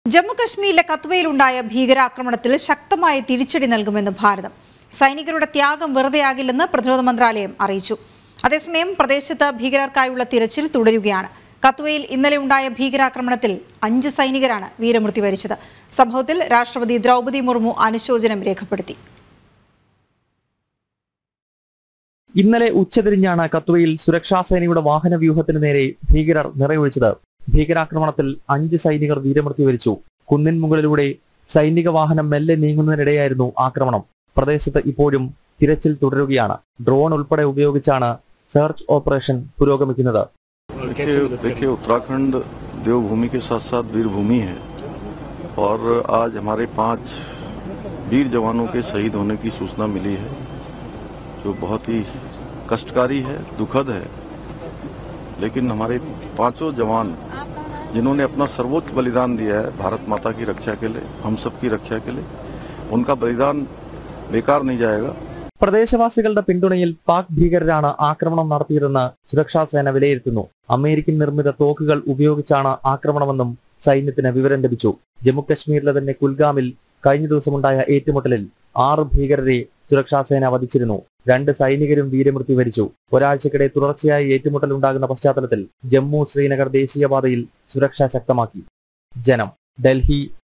ജമ്മുകശ്മീരിലെ കത്വയിലുണ്ടായ ഭീകരാക്രമണത്തിൽ ശക്തമായ തിരിച്ചടി നൽകുമെന്ന് ഭാരതം സൈനികരുടെ ത്യാഗം വെറുതെയാകില്ലെന്ന് പ്രതിരോധ മന്ത്രാലയം അറിയിച്ചു അതേസമയം പ്രദേശത്ത് ഭീകരർക്കായുള്ള തിരച്ചിൽ തുടരുകയാണ് കത്വയിൽ ഇന്നലെ ഉണ്ടായ ഭീകരാക്രമണത്തിൽ അഞ്ച് സൈനികരാണ് വീരമൃത്യു വരിച്ചത് സംഭവത്തിൽ രാഷ്ട്രപതി ദ്രൗപദി മുർമു അനുശോചനം രേഖപ്പെടുത്തി ഇന്നലെ ഉച്ചതിരിഞ്ഞാണ് കത്വയിൽ സുരക്ഷാ സേനയുടെ വാഹന വ്യൂഹത്തിന് നേരെ ഭീകരർ നിറയൊഴിച്ചത് ഭീകരാക്രമണത്തിൽ അഞ്ച് സൈനികർ വീരമൃത്യു വരിച്ചു കുന്നിൻ മുകളിലൂടെ സൈനിക വാഹനം മെല്ലെ നീങ്ങുന്നതിനിടെയായിരുന്നു ആക്രമണം പ്രദേശത്ത് ഇപ്പോഴും തിരച്ചിൽ തുടരുകയാണ് ഡ്രോൺ ഉൾപ്പെടെ ഉപയോഗിച്ചാണ് സെർച്ച് ഓപ്പറേഷൻ പുരോഗമിക്കുന്നത് देखिए देखिए उत्तराखंड देवभूमि के साथ साथ वीरभूमि है और आज हमारे पांच वीर जवानों के शहीद होने की सूचना मिली है जो बहुत ही कष्टकारी है दुखद है लेकिन हमारे पांचों जवान जिन्होंने अपना सर्वोच्च बलिदान दिया है भारत माता की रक्षा के लिए हम सब की रक्षा के लिए उनका बलिदान बेकार नहीं जाएगा പ്രദേശവാസികളുടെ പിന്തുണയിൽ പാക് ഭീകരരാണ് ആക്രമണം നടത്തിയതെന്ന് സുരക്ഷാ സേന വിലയിരുത്തുന്നു അമേരിക്കൻ നിർമ്മിത തോക്കുകൾ ഉപയോഗിച്ചാണ് ആക്രമണമെന്നും സൈന്യത്തിന് വിവരം ലഭിച്ചു ജമ്മുകശ്മീരിലെ തന്നെ കുൽഗാമിൽ കഴിഞ്ഞ ദിവസമുണ്ടായ ഏറ്റുമുട്ടലിൽ ആറ് ഭീകരരെ സുരക്ഷാ സേന വധിച്ചിരുന്നു രണ്ട് സൈനികരും വീരമൃത്യു വരിച്ചു ഒരാഴ്ചക്കിടെ തുടർച്ചയായി ഏറ്റുമുട്ടൽ ഉണ്ടാകുന്ന പശ്ചാത്തലത്തിൽ ജമ്മു ശ്രീനഗർ ദേശീയപാതയിൽ സുരക്ഷ ശക്തമാക്കി ജനം ഡൽഹി